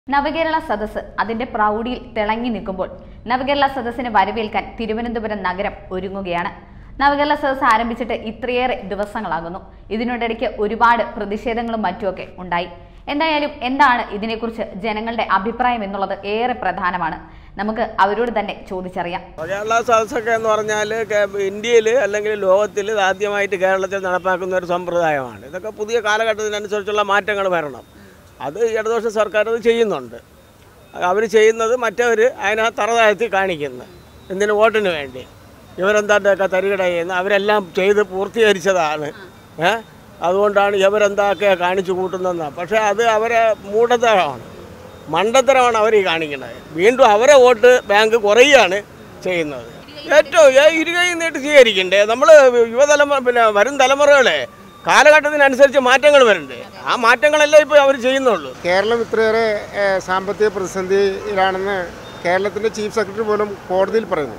നവകേരള സദസ്സ് അതിന്റെ പ്രൗഢിയിൽ തിളങ്ങി നിൽക്കുമ്പോൾ നവകേരള സദസ്സിനെ വരവേൽക്കാൻ തിരുവനന്തപുരം നഗരം ഒരുങ്ങുകയാണ് നവകേരള സദസ്സ് ആരംഭിച്ചിട്ട് ഇത്രയേറെ ദിവസങ്ങളാകുന്നു ഇതിനിടയ്ക്ക് ഒരുപാട് പ്രതിഷേധങ്ങളും മറ്റുമൊക്കെ ഉണ്ടായി എന്തായാലും എന്താണ് ഇതിനെക്കുറിച്ച് ജനങ്ങളുടെ അഭിപ്രായം എന്നുള്ളത് ഏറെ പ്രധാനമാണ് നമുക്ക് അവരോട് തന്നെ ചോദിച്ചറിയാം കേരള സദസ്സൊക്കെ എന്ന് പറഞ്ഞാൽ ഇന്ത്യയിൽ അല്ലെങ്കിൽ ലോകത്തിൽ ഇത് ആദ്യമായിട്ട് കേരളത്തിൽ നടപ്പാക്കുന്ന ഒരു സമ്പ്രദായമാണ് ഇതൊക്കെ പുതിയ കാലഘട്ടത്തിനനുസരിച്ചുള്ള മാറ്റങ്ങൾ വരണം അത് ഇടതുപക്ഷ സർക്കാർ അത് ചെയ്യുന്നുണ്ട് അവർ ചെയ്യുന്നത് മറ്റവർ അതിനകത്ത് തറതാഴ്ത്തി കാണിക്കുന്നു എന്തിനു വോട്ടിന് വേണ്ടി ഇവരെന്താണ്ടൊക്കെ തരികിട ചെയ്യുന്നത് അവരെല്ലാം ചെയ്ത് പൂർത്തീകരിച്ചതാണ് ഏ അതുകൊണ്ടാണ് ഇവരെന്താക്കെ കാണിച്ചു കൂട്ടുന്നതെന്നാണ് പക്ഷേ അത് അവരെ മൂഢതരമാണ് മണ്ടത്തരമാണ് അവർ ഈ കാണിക്കുന്നത് വീണ്ടും അവരെ വോട്ട് ബാങ്ക് കുറയുകയാണ് ചെയ്യുന്നത് ഏറ്റവും ഏ- ഇരുകൈ നീട്ടി സ്വീകരിക്കണ്ടേ നമ്മൾ യുവതലമുറ പിന്നെ വരും തലമുറകളെ കാലഘട്ടത്തിനനുസരിച്ച് മാറ്റങ്ങൾ വരണ്ടേ ആ മാറ്റങ്ങളല്ലേ ഇപ്പോൾ അവർ ചെയ്യുന്നുള്ളൂ കേരളം ഇത്രയേറെ ഏഹ്, സാമ്പത്തിക പ്രതിസന്ധിയിലാണെന്ന് കേരളത്തിൻ്റെ ചീഫ് സെക്രട്ടറി പോലും കോടതിയിൽ പറയുന്നു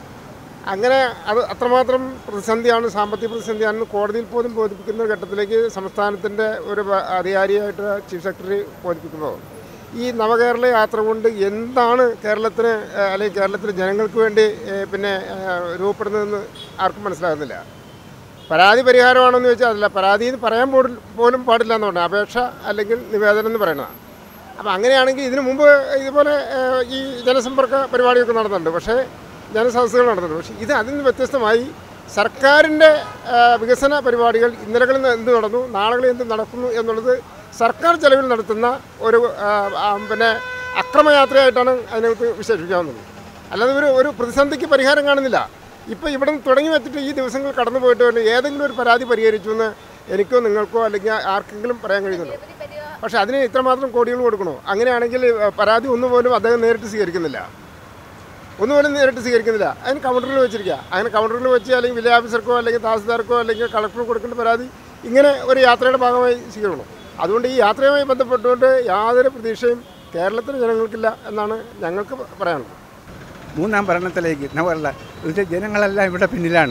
അങ്ങനെ അത് അത്രമാത്രം പ്രതിസന്ധിയാണ് സാമ്പത്തിക പ്രതിസന്ധിയാണെന്ന് കോടതിയിൽ പോലും ബോധിപ്പിക്കുന്ന ഘട്ടത്തിലേക്ക് സംസ്ഥാനത്തിൻ്റെ ഒരു വ- അധികാരിയായിട്ട് ചീഫ് സെക്രട്ടറി ബോധിപ്പിക്കുമ്പോൾ ഈ നവകേരള യാത്ര കൊണ്ട് എന്താണ് കേരളത്തിന് ഏഹ്, അല്ലെങ്കിൽ കേരളത്തിലെ ജനങ്ങൾക്ക് വേണ്ടി ഏഹ്, പിന്നെ ഏഹ്, രൂപപ്പെടുന്നതെന്ന് ആർക്കും മനസ്സിലാകുന്നില്ല പരാതി പരിഹാരമാണെന്ന് ചോദിച്ചാൽ അതല്ല പരാതി എന്ന് പറയാൻ പോലും പോലും പാടില്ല എന്ന് പറഞ്ഞാൽ അപേക്ഷ അല്ലെങ്കിൽ നിവേദനം എന്ന് പറയുന്നതാണ് അപ്പോൾ അങ്ങനെയാണെങ്കിൽ ഇതിനു മുമ്പ് ഇതുപോലെ ഏഹ്, ഈ ജനസമ്പർക്ക പരിപാടിയൊക്കെ നടന്നിട്ടുണ്ട് പക്ഷേ ജനസദസ്സുകൾ നടന്നിട്ടുണ്ട് പക്ഷേ ഇത് അതിൽ നിന്ന് വ്യത്യസ്തമായി സർക്കാരിൻ്റെ ഏഹ്, വികസന പരിപാടികൾ ഇന്നലകളിൽ എന്ത് നടന്നു നാളുകളിൽ എന്ത് നടക്കുന്നു എന്നുള്ളത് സർക്കാർ ചെലവിൽ നടത്തുന്ന ഒരു ഏഹ്, ആ, പിന്നെ അക്രമയാത്രയായിട്ടാണ് അതിനകത്ത് വിശേഷിപ്പിക്കാവുന്നത് അല്ലാതെ ഒരു ഒരു പ്രതിസന്ധിക്ക് പരിഹാരം കാണുന്നില്ല ഇപ്പോൾ ഇവിടെ നിന്ന് തുടങ്ങി വെച്ചിട്ട് ഈ ദിവസങ്ങൾ കടന്നു പോയിട്ട് വല്ല ഏതെങ്കിലും ഒരു പരാതി പരിഹരിച്ചു എന്ന് എനിക്കോ നിങ്ങൾക്കോ അല്ലെങ്കിൽ ആർക്കെങ്കിലും പറയാൻ കഴിയുന്നുണ്ടോ പക്ഷേ അതിന് ഇത്രമാത്രം കോടികൾ കൊടുക്കണോ അങ്ങനെയാണെങ്കിൽ ഏഹ്, പരാതി ഒന്നുപോലും അദ്ദേഹം നേരിട്ട് സ്വീകരിക്കുന്നില്ല ഒന്നുപോലും നേരിട്ട് സ്വീകരിക്കുന്നില്ല അതിന് കൗണ്ടറിൽ വെച്ചിരിക്കുക അങ്ങനെ കൗണ്ടറിൽ വെച്ച് അല്ലെങ്കിൽ വില്ലേജ് ഓഫീസർക്കോ അല്ലെങ്കിൽ തഹസിൽദാർക്കോ അല്ലെങ്കിൽ കളക്ടറോ കൊടുക്കേണ്ട പരാതി ഇങ്ങനെ ഒരു യാത്രയുടെ ഭാഗമായി സ്വീകരിക്കണം അതുകൊണ്ട് ഈ യാത്രയുമായി ബന്ധപ്പെട്ടുകൊണ്ട് യാതൊരു പ്രതീക്ഷയും കേരളത്തിലെ ജനങ്ങൾക്കില്ല എന്നാണ് ഞങ്ങൾക്ക് പറയാനുള്ളത് മൂന്നാം ഭരണത്തിലേക്ക് നവകേരള ഇതിൻ്റെ ജനങ്ങളെല്ലാം ഇവിടെ പിന്നിലാണ്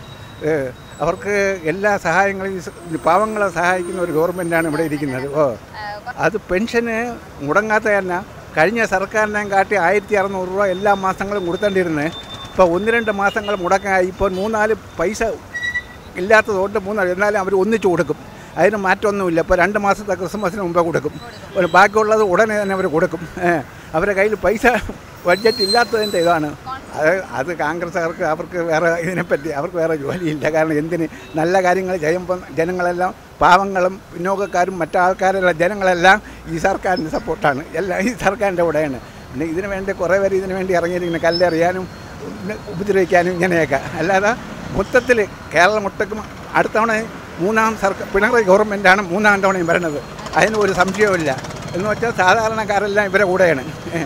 ഏഹ് അവർക്ക് എല്ലാ സഹായങ്ങളും ഈ സ- ഈ പാവങ്ങളെ സഹായിക്കുന്ന ഒരു ഗവൺമെൻറ്റാണ് ഇവിടെ ഇരിക്കുന്നത് ഓ അത് പെൻഷന് മുടങ്ങാത്ത തന്നെ കഴിഞ്ഞ സർക്കാരിനെ കാട്ടി ആയിരത്തി അറുന്നൂറ് രൂപ എല്ലാ മാസങ്ങളും കൊടുത്തേണ്ടിരുന്നത് ഇപ്പോൾ ഒന്ന് രണ്ട് മാസങ്ങൾ മുടക്കായി ഇപ്പോൾ മൂന്നാല് പൈസ ഇല്ലാത്തതുകൊണ്ട് മൂന്നാല് എന്നാലും അവർ ഒന്നിച്ച് കൊടുക്കും അതിന് മാറ്റമൊന്നുമില്ല ഇപ്പോൾ രണ്ട് മാസത്തെ ക്രിസ്മസിന് മുമ്പേ കൊടുക്കും ഒരു ബാക്കിയുള്ളത് ഉടനെ തന്നെ അവർ കൊടുക്കും ഏ, അവരുടെ കയ്യിൽ പൈസ ബഡ്ജറ്റ് ഇല്ലാത്തതിൻ്റെ ഇതാണ് അത് അത് കോൺഗ്രസ്സുകാർക്ക് അവർക്ക് വേറെ ഇതിനെപ്പറ്റി അവർക്ക് വേറെ ജോലിയില്ല കാരണം എന്തിന് നല്ല കാര്യങ്ങൾ ചെയ്യുമ്പോൾ ജനങ്ങളെല്ലാം പാവങ്ങളും പിന്നോക്കക്കാരും മറ്റാൾക്കാരെല്ലാം ജനങ്ങളെല്ലാം ഈ സർക്കാരിൻ്റെ സപ്പോർട്ടാണ് എല്ലാം ഈ സർക്കാരിൻ്റെ കൂടെയാണ് പിന്നെ ഇതിനു വേണ്ടി കുറേ പേര് ഇതിനു വേണ്ടി ഇറങ്ങിയിരിക്കുന്നത് കല്ലെറിയാനും പിന്നെ ഉപദ്രവിക്കാനും ഇങ്ങനെയൊക്കെ അല്ലാതെ മൊത്തത്തിൽ കേരളം ഒട്ടക്കും അടുത്ത തവണ മൂന്നാം സർക്കാർ പിണറായി ഗവൺമെൻറ്റാണ് മൂന്നാം തവണയും വരണത് അതിന് ഒരു സംശയവുമില്ല എന്ന് വെച്ചാൽ സാധാരണക്കാരെല്ലാം ഇവരെ കൂടെയാണ് ഏ.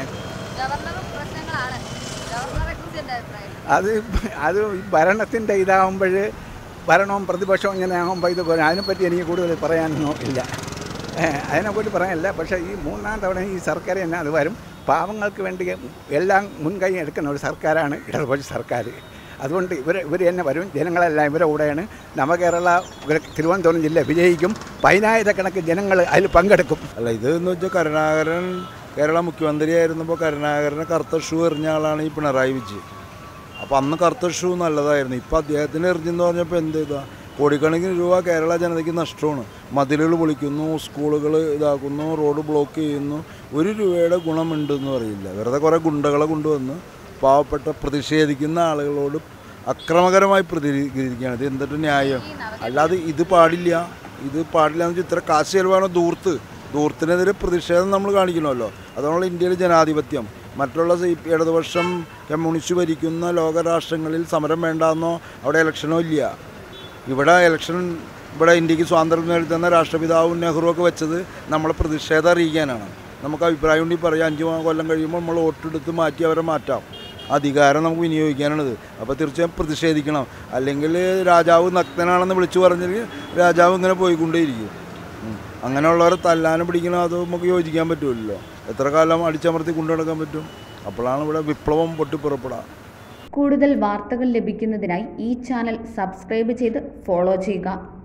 അത് അത് ഈ ഭരണത്തിൻ്റെ ഇതാകുമ്പോൾ ഭരണവും പ്രതിപക്ഷവും ഇങ്ങനെ ആകുമ്പോൾ ഇത് പോലെ അതിനെപ്പറ്റി എനിക്ക് കൂടുതൽ പറയാനൊന്നും ഇല്ല ഏ, അതിനെപ്പറ്റി പറയാനില്ല പക്ഷേ ഈ മൂന്നാം തവണ ഈ സർക്കാർ തന്നെ അത് വരും പാവങ്ങൾക്ക് വേണ്ടി എല്ലാം മുൻകൈ എടുക്കുന്ന ഒരു സർക്കാരാണ് ഇടതുപക്ഷ സർക്കാർ അതുകൊണ്ട് ഇവർ ഇവർ തന്നെ വരും ജനങ്ങളെല്ലാം ഇവരെ കൂടെയാണ് നവകേരള ഇവരെ തിരുവനന്തപുരം ജില്ല വിജയിക്കും പതിനായിരക്കണക്കിന് ജനങ്ങൾ അതിൽ പങ്കെടുക്കും അല്ല ഇത് എന്ന് വെച്ചാൽ കരുണാകരൻ കേരള മുഖ്യമന്ത്രിയായിരുന്നപ്പോൾ കരുണാകരന് കറുത്ത ഷൂ എറിഞ്ഞ ആളാണ് ഈ പിണറായി വിജയൻ അപ്പോൾ അന്ന് കറുത്ത ഷൂ നല്ലതായിരുന്നു ഇപ്പോൾ അദ്ദേഹത്തിന് എറിഞ്ഞെന്ന് പറഞ്ഞപ്പോൾ എന്ത് ചെയ്താ കോടിക്കണക്കിന് രൂപ കേരള ജനതയ്ക്ക് നഷ്ടമാണ് മതിലുകൾ പൊളിക്കുന്നു സ്കൂളുകൾ ഇതാക്കുന്നു റോഡ് ബ്ലോക്ക് ചെയ്യുന്നു ഒരു രൂപയുടെ ഗുണമുണ്ടെന്ന് പറയില്ല വെറുതെ കുറേ ഗുണ്ടകളെ കൊണ്ടുവന്ന് പാവപ്പെട്ട പ്രതിഷേധിക്കുന്ന ആളുകളോട് അക്രമകരമായി പ്രതികരിക്കുകയാണ് ഇത് എന്തിട്ട് ന്യായം അല്ലാതെ ഇത് പാടില്ല ഇത് പാടില്ല എന്ന് വെച്ചാൽ ഇത്ര കാശ് ചെലവാണ് ദൂർത്ത് ദൂർത്തിനെതിരെ പ്രതിഷേധം നമ്മൾ കാണിക്കണമല്ലോ അതാണല്ലോ ഇന്ത്യയിലെ ജനാധിപത്യം മറ്റുള്ള സി ഇടതുപക്ഷം കമ്മ്യൂണിസ്റ്റ് ഭരിക്കുന്ന ലോകരാഷ്ട്രങ്ങളിൽ സമരം വേണ്ടാന്നോ അവിടെ ഇലക്ഷനോ ഇല്ല ഇവിടെ ഇലക്ഷൻ ഇവിടെ ഇന്ത്യക്ക് സ്വാതന്ത്ര്യം നേടിത്തന്ന രാഷ്ട്രപിതാവും നെഹ്റു ഒക്കെ വെച്ചത് നമ്മളെ പ്രതിഷേധം അറിയിക്കാനാണ് നമുക്ക് അഭിപ്രായം ഉണ്ടെങ്കിൽ പറയാം അഞ്ച് കൊല്ലം കഴിയുമ്പോൾ നമ്മൾ വോട്ടെടുത്ത് മാറ്റി അവരെ മാറ്റാം അധികാരം നമുക്ക് വിനിയോഗിക്കാനാണിത് അപ്പോൾ തീർച്ചയായും പ്രതിഷേധിക്കണം അല്ലെങ്കിൽ രാജാവ് നഗ്നനാണെന്ന് വിളിച്ചു പറഞ്ഞെങ്കിൽ രാജാവ് ഇങ്ങനെ പോയിക്കൊണ്ടേയിരിക്കും ഉം. അങ്ങനെയുള്ളവരെ തല്ലാനും പിടിക്കണം അത് നമുക്ക് യോജിക്കാൻ പറ്റുമല്ലോ എത്ര കാലം അടിച്ചമർത്തി കൊണ്ടു നടക്കാൻ പറ്റും അപ്പോഴാണ് ഇവിടെ വിപ്ലവം പൊട്ടിപ്പുറപ്പെടുക കൂടുതൽ വാർത്തകൾ ലഭിക്കുന്നതിനായി ഈ ചാനൽ സബ്സ്ക്രൈബ് ചെയ്ത് ഫോളോ ചെയ്യുക